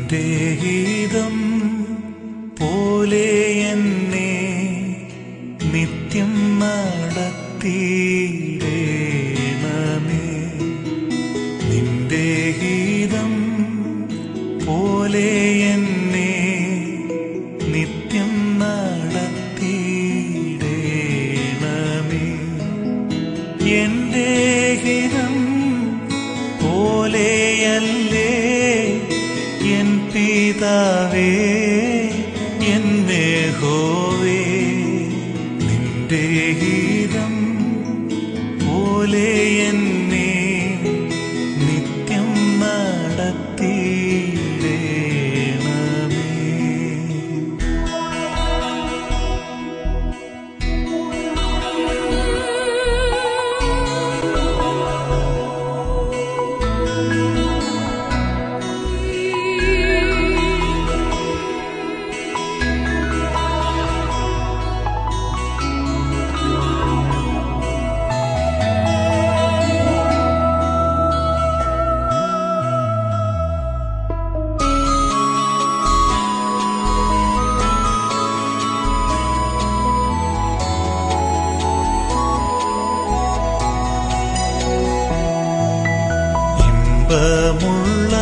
നിന്റെ ഗീതം പോലെ എന്നെ നിത്യം നടത്തിയിടേണമേ നിന്റെ ഗീതം പോലെ എന്നെ നിത്യം നടത്തിയിടേണമേ എന്റെ ഹിതം പോലെയല്ലേ എൻ പിതാവേ എന്നെ ഹോവേ നിന്റെ ഹിതം പോലെ എന്നെ നിത്യം നടത്തിയിടേണമേ ഇമ്പമുള്ള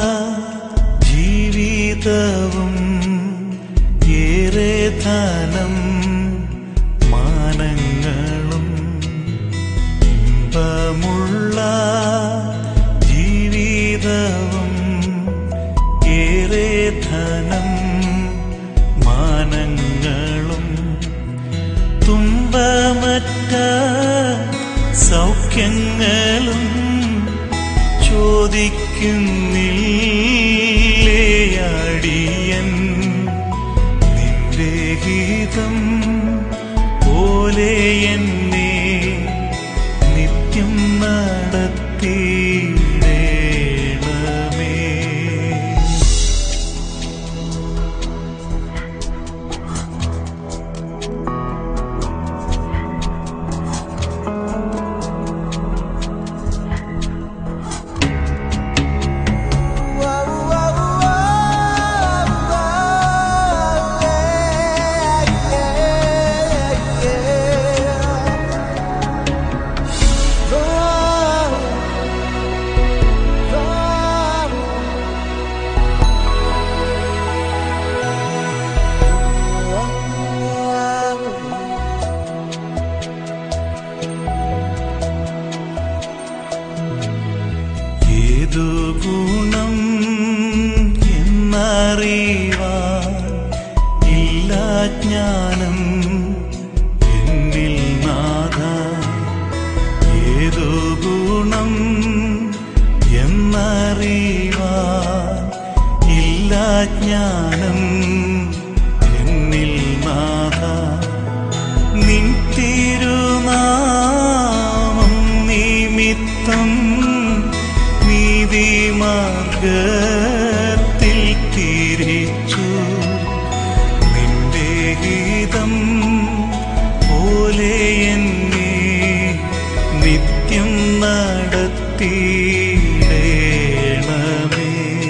ജീവിതവും ഏറെ ധനം മാനങ്ങളും ഇമ്പമുള്ള ജീവിതവും ഏറെ ധനം മാനങ്ങളും തുമ്പമറ്റ സൗഖ്യങ്ങളും ചോദിക്കുന്നില്ലേയാടിയൻ നിന്റെ ഗീതം പോലെ എന്നെ നിത്യം നടത്തിയിടേണമേ ഏതു ഗുണം എന്നറിവാൻ ഇല്ല ജ്ഞാനം എന്നിൽ നാഥ ഏതു ഗുണം എന്നറിവാൻ ഇല്ല ജ്ഞാനം എന്നിൽ നാഥ നിൻ തിരുനാമം നിമിത്തം നീതി മാർഗത്തിൽ തിരിച്ചു നിന്റെ ഗീതം പോലെ എന്നെ നിത്യം നടത്തിയിടേണമേ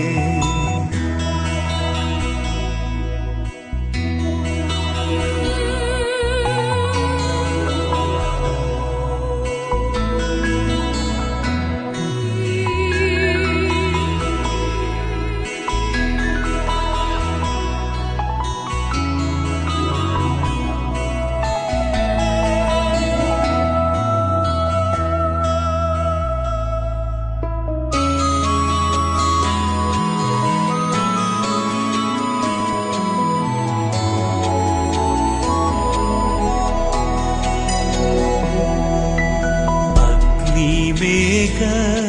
അഗ്നിമേഘ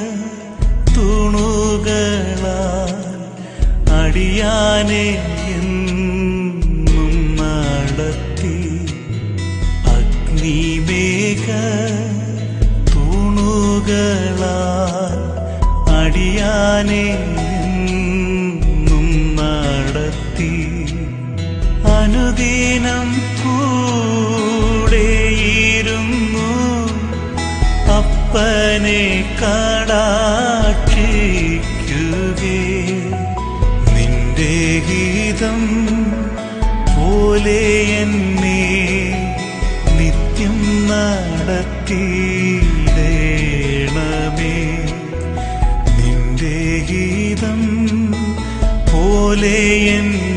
തുണുകളാൽ അടിയാനെ എന്നും നടത്തി അഗ്നിമേഘ തുണുകളാൽ അടിയാനെ എന്നും നടത്തി അനുദിനം കൂടെയിരുന്നു അപ്പനെ കടാക്ഷിക്കുകേ നിൻ ഹിതം പോലെ എന്നെ നിത്യം നടത്തിയിടേണമേ നിന്റെ ഗീതം പോലെ എന്നെ